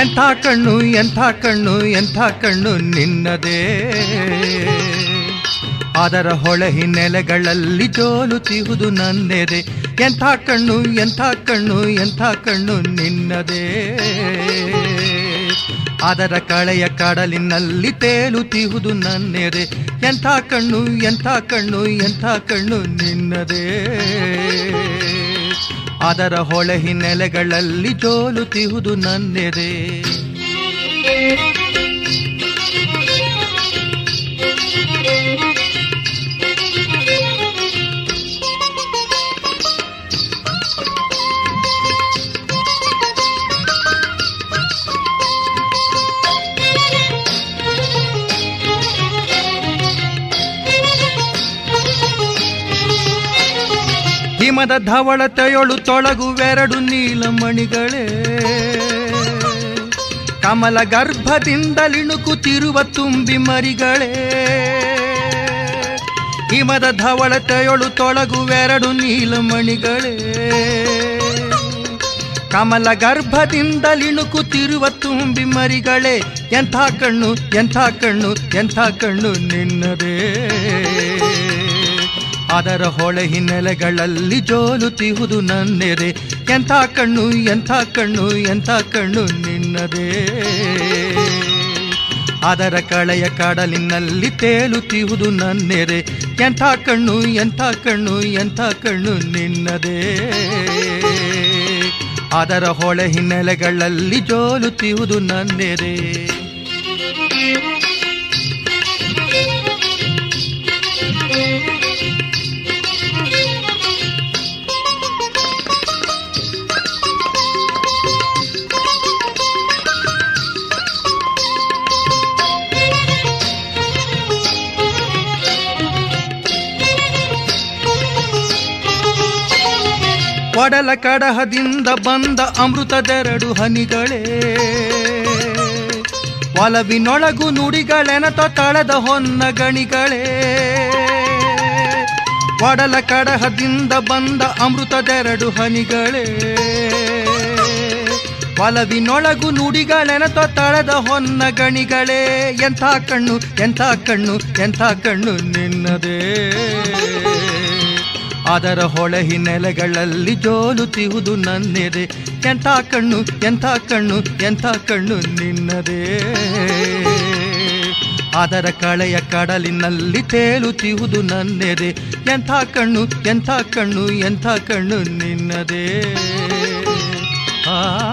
ಎಂಥ ಕಣ್ಣು ಎಂಥ ಕಣ್ಣು ಎಂಥ ಕಣ್ಣು ನಿನ್ನದೇ ಅದರ ಹೊಳೆ ಹಿನ್ನೆಲೆಗಳಲ್ಲಿ ಜೋಲುತ್ತಿಹುದು ನನ್ನೆದೆ ಎಂಥ ಕಣ್ಣು ಎಂಥ ಕಣ್ಣು ಎಂಥ ಕಣ್ಣು ನಿನ್ನದೇ ಅದರ ಕಳೆಯ ಕಡಲಿನಲ್ಲಿ ತೇಲುತ್ತಿಹುದು ನನ್ನೆದೆ ಎಂಥ ಕಣ್ಣು ಎಂಥ ಕಣ್ಣು ಎಂಥ ಕಣ್ಣು ನಿನ್ನದೇ ಅದರ ಹೊಳೆ ಹಿನ್ನೆಲೆಗಳಲ್ಲಿ ಜೋಲುತ್ತಿಹುದು ನನ್ನೆದೆ ಹಿಮದ ಧವಳತೆಯೊಳು ತೊಳಗುವೆರಡು ನೀಲಮಣಿಗಳೇ ಕಮಲ ಗರ್ಭದಿಂದಲಿಣುಕುತ್ತಿರುವ ತುಂಬಿ ಮರಿಗಳೇ ಹಿಮದ ಧವಳತೆಯೊಳು ತೊಳಗುವೆರಡು ನೀಲಮಣಿಗಳೇ ಕಮಲ ಗರ್ಭದಿಂದಲಿಣುಕುತ್ತಿರುವ ತುಂಬಿ ಮರಿಗಳೇ ಎಂಥ ಕಣ್ಣು ಎಂಥ ಕಣ್ಣು ಎಂಥ ಕಣ್ಣು ನಿನ್ನದೇ ಅದರ ಹೊಳೆ ಹಿನ್ನೆಲೆಗಳಲ್ಲಿ ಜೋಲುತ್ತಿಹುದು ನನ್ನೆದೆ ಎಂಥ ಕಣ್ಣು ಎಂಥ ಕಣ್ಣು ಎಂಥ ಕಣ್ಣು ನಿನ್ನದೇ ಅದರ ಕಳೆಯ ಕಡಲಿನಲ್ಲಿ ತೇಲುತ್ತಿಹುದು ನನ್ನೆದೆ ಎಂಥ ಕಣ್ಣು ಎಂಥ ಕಣ್ಣು ಎಂಥ ಕಣ್ಣು ನಿನ್ನದೇ ಅದರ ಹೊಳೆ ಹಿನ್ನೆಲೆಗಳಲ್ಲಿ ಜೋಲುತ್ತಿಹುದು ನನ್ನೆದೆ ಒಡಲ ಕಡಹದಿಂದ ಬಂದ ಅಮೃತದೆರಡು ಹನಿಗಳೇ ಒಲವಿನೊಳಗು ನುಡಿಗಳೆನತ ತಳೆದ ಹೊನ್ನ ಗಣಿಗಳೇ ಒಡಲ ಕಡಹದಿಂದ ಬಂದ ಅಮೃತದೆರಡು ಹನಿಗಳೇ ಒಲವಿನೊಳಗು ನುಡಿಗಳೆನತ ತಳೆದ ಹೊನ್ನ ಗಣಿಗಳೇ ಎಂಥ ಕಣ್ಣು ಎಂಥ ಕಣ್ಣು ಎಂಥ ಕಣ್ಣು ನಿನ್ನದೇ ಅದರ ಹೊಳೆ ಹಿನ್ನೆಲೆಗಳಲ್ಲಿ ಜೋಲುತ್ತಿಹುದು ನನ್ನೆದೆ ಎಂಥ ಕಣ್ಣು ಎಂಥ ಕಣ್ಣು ಎಂಥ ಕಣ್ಣು ನಿನ್ನದೇ ಅದರ ಕಳೆಯ ಕಡಲಿನಲ್ಲಿ ತೇಲುತ್ತಿಹುದು ನನ್ನೆದೆ ಎಂಥ ಕಣ್ಣು ಎಂಥ ಕಣ್ಣು ಎಂಥ ಕಣ್ಣು ನಿನ್ನದೇ ಆ